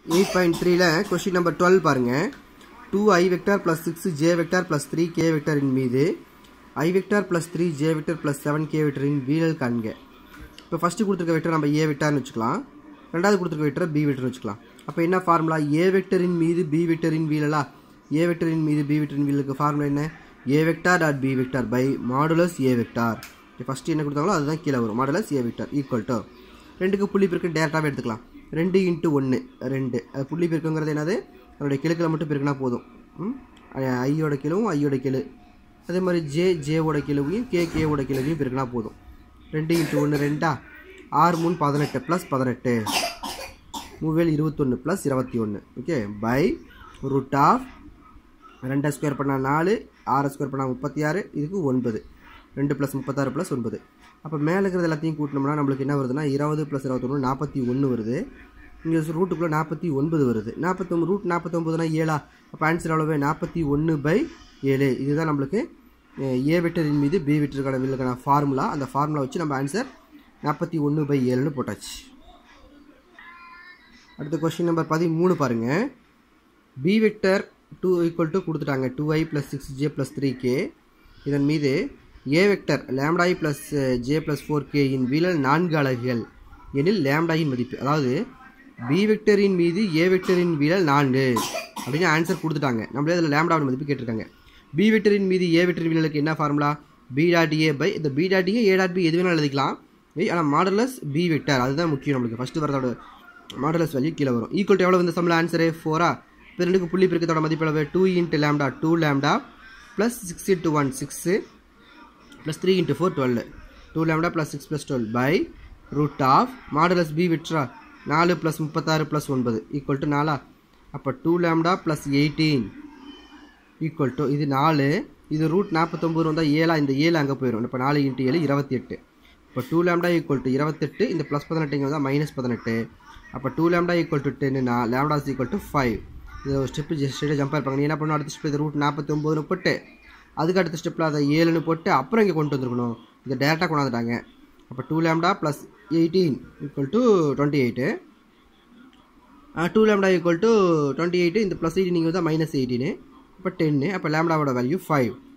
Eight point த்ரீல question number twelve பாருங்கள் two i vector plus six j vector plus three k வெக்டரின் மீது i vector plus three j vector plus seven k வெக்டரின் வீழல் காண்க இப்போ ஃபஸ்ட்டு கொடுத்துருக்க வெக்டர் நம்ம ஏ வெக்டார்னு வச்சுக்கலாம் ரெண்டாவது கொடுத்துருக்க வெக்டர் பி வெக்டர் வச்சுக்கலாம் அப்போ என்ன ஃபார்முலா ஏ வெக்டரின் மீது பி வெக்டரின் வீழலா ஏ வெக்டரின் மீது பி வெக்டரின் வீலுக்கு ஃபார்முலா என்ன a vector dot b vector by modulus a vector first என்ன கொடுத்தாங்களோ அதுதான் கீழே வரும் modulus a vector equal to ரெண்டுக்கு புள்ளி பெருக்கு டேரெக்டாகவே எடுத்துக்கலாம் ரெண்டு இன்ட்டு ஒன்று ரெண்டு அது புள்ளி பெருக்குங்கிறது என்னது அதனுடைய கிழக்கில் மட்டும் பெருக்கினா போதும் ம்? ஐ- ஐயோட கிலவும் ஐயோட கிலு அதே மாதிரி ஜே ஜேவோட கிலவையும் கே கேவோட கிலவையும் பெருக்கினா போதும் ரெண்டு இன்ட்டு ஒன்று ரெண்டா ஆறு மூணு பதினெட்டு ப்ளஸ் பதினெட்டு மூவேல் இருபத்தொன்று ப்ளஸ் இருபத்தி ஒன்று ஓகே பை ரூட் ஆஃப் ரெண்டை ஸ்கொயர் பண்ணால் நாலு ஆறு ஸ்கொயர் பண்ணால் முப்பத்தி ஆறு இதுக்கு ஒன்பது ரெண்டு ப்ளஸ் முப்பத்தாறு ப்ளஸ் ஒன்பது அப்போ மேலே இருக்கிறது எல்லாத்தையும் கூட்டினோம்னா நம்மளுக்கு என்ன வருதுன்னா இருபது ப்ளஸ் இருபத்தொன்று நாற்பத்தி ஒன்று வருது இங்கே ரூட்டுக்குள்ளே நாற்பத்தி ஒன்பது வருது நாற்பத்தொம்பது ரூட் நாற்பத்தொம்பதுனா ஏழா அப்போ ஆன்சர் எவ்வளவு நாற்பத்தி ஒன்று பை ஏழு இதுதான் நம்மளுக்கு அஹ், ஏ வெக்டரின் மீது பி வெக்டருக்கான வில்லுக்கான ஃபார்முலா அந்த ஃபார்முலா வச்சு நம்ம ஆன்சர் நாற்பத்தி ஒன்று பை ஏழுன்னு போட்டாச்சு அடுத்த கொஸ்டின் நம்பர் பதிமூணு பாருங்கள் b vector two equal to கொடுத்துட்டாங்க two i plus six j plus three k இதன் மீது a vector lambda i plus j plus four கேயின் வீழல் நான்கு அலகுகள் எனில் லேம்டாயின் மதிப்பு அதாவது பி வெக்டரின் மீது ஏ வெக்டரின் வீழல் நான்கு அப்படின்னு ஆன்சர் கொடுத்துட்டாங்க நம்மளே அதில் லேம்டாவின் மதிப்பு கேட்டிருக்காங்க பி வெக்டரின் மீது ஏ வெக்டரின் வீழலுக்கு என்ன formula b dot a by இந்த b dot a a dot b எது வேணாலும் எழுதிக்கலாம் ஆனால் மாடலஸ் பி வெக்டர் அதுதான் முக்கியம் நம்மளுக்கு ஃபஸ்ட்டு வரதோட மாடலஸ் வேல்யூ கீழே வரும் ஈக்குவல் டு எவ்வளோ வந்து சம்பளம் ஆன்சரு ஃபோரா இப்போ ரெண்டுக்கு புள்ளி பெருக்கத்தோட மதிப்பு எவ்வளவு two into lambda two lambda plus six into one six plus three into four twelve two lambda plus six plus twelve by root of modulus b விட்ரா நாலு ப்ளஸ் முப்பத்தாறு ப்ளஸ் ஒன்பது ஈக்குவல் டு நாலா அப்போ two lambda plus eighteen equal to இது நாலு இது root நாற்பத்தொம்பது வந்தால் ஏழா இந்த ஏழு அங்கே போயிடும் இப்போ நாலு இன்ட்டு ஏழு இருபத்தி எட்டு இப்போ டூ லேம்டா ஈக்குவல் டு இருபத்தெட்டு இந்த ப்ளஸ் பதினெட்டு இங்கே வந்தால் மைனஸ் பதினெட்டு அப்போ டூ லேம்டா ஈக்குவல் டு டென்னுனா lambda is equal to five இது ஒரு ஸ்டெப்பு ஸ்டேட்டாக ஜம்ப் இருப்பாங்க நீ என்ன பண்ணணும் அடுத்த ஸ்டெப் இது ரூட் நாற்பத்தொம்போதுன்னு போட்டு அதுக்கு அடுத்த ஸ்டெப்பில் அதை ஏழுன்னு போட்டு அப்புறம் இங்கே கொண்டு வந்துருக்கணும் இதை டேரெக்டாக கொண்டாந்துட்டாங்க அப்போ two lambda plus eighteen equal to twenty eight two lambda equal to twenty eight இந்த ப்ளஸ் எயிட்டீன் நீங்கள் தான் மைனஸ் எயிட்டீனு இப்போ டென்னு அப்போ லேம்டாவோட வேல்யூ ஃபைவ்